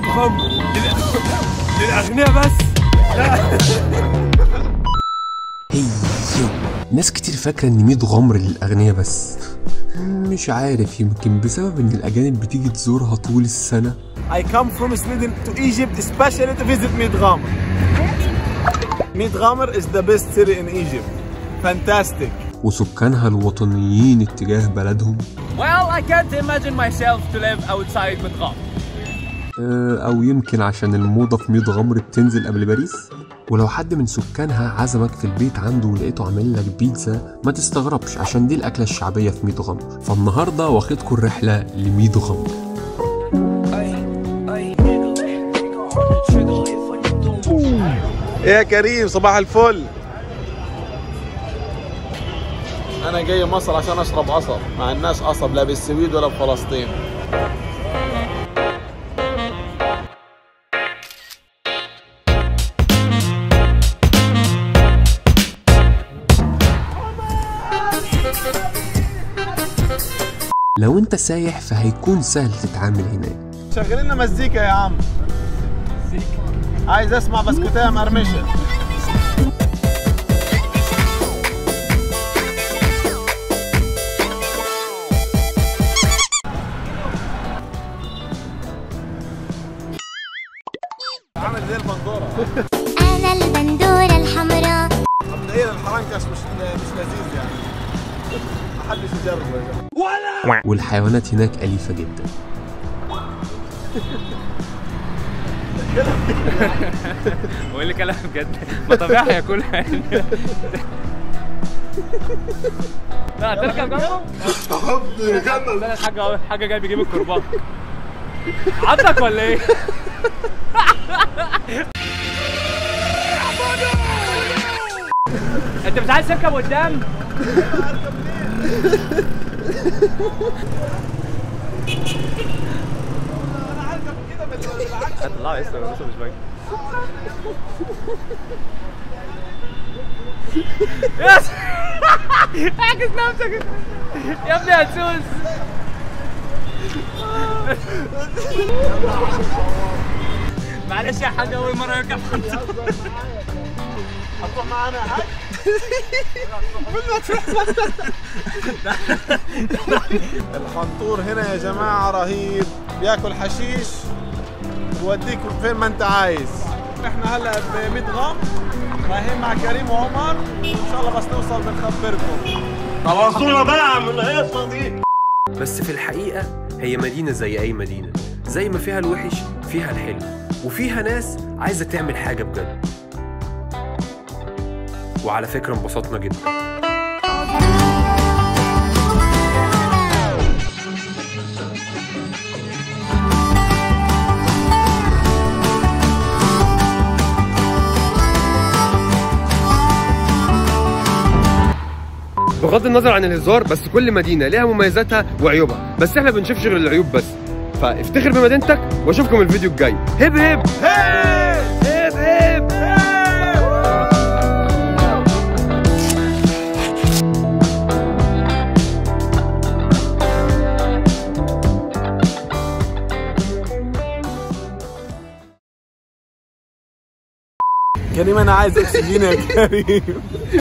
خمر لل- للاغنياء بس هيو ناس كتير فاكرة ان ميد غمر للأغنياء بس مش عارف يمكن بسبب ان الأجانب بتيجي تزورها طول السنة I come from Sweden to Egypt especially to visit Midghamr. Midghamr is the best city in Egypt. Fantastic. وسكانها الوطنيين اتجاه بلدهم Well, I can't imagine myself to live outside Midgam. آه، أو يمكن عشان الموضة في ميد غمر بتنزل قبل باريس ولو حد من سكانها عزمك في البيت عنده ولقيته عامل لك بيتزا ما تستغربش عشان دي الأكلة الشعبية في ميد غمر فالنهاردة واخدكم الرحلة لميد غمر ايه يا كريم صباح الفل انا جاي مصر عشان اشرب قصب مع الناس قصب لا بالسويد ولا بفلسطين لو انت سايح فهيكون سهل تتعامل هناك شغل لنا مزيكا يا عم عايز اسمع بسكوتيه مرمشه عامل زي البندوره أنا البندورة الحمراء مبدئيا الحرنكش مش مش لذيذ يعني محدش يجربه يا جماعة. والحيوانات هناك أليفة جدا هو اللي كلام بجد ما طبيعي هياكلها يعني لا تركب جنبه لا حاجه حاجه جاي بيجيب الكرباج عضك ولا ايه؟ انت مش عايز تركب قدام؟ هتطلعوا يا اسطى انا لسه مش باين يس اعكس نفسك يا ابني هتسوس معلش يا حاج اول مره اركب هتروح معانا يا حاج الخنطور هنا يا جماعة رهيب بياكل حشيش بيوديك فين ما انت عايز احنا هلا ب 100 غام رايحين مع كريم وعمر ان شاء الله بس نوصل بنخبركم خلصونا بقى من القصه دي بس في الحقيقة هي مدينة زي أي مدينة زي ما فيها الوحش فيها الحلو وفيها ناس عايزة تعمل حاجة بجد وعلى فكرة انبسطنا جدا بغض النظر عن الهزار بس كل مدينه ليها مميزاتها وعيوبها بس احنا بنشوفش غير العيوب بس فافتخر بمدينتك واشوفكم الفيديو الجاي هب هب هب هب كريم انا عايز اكسجين يا كريم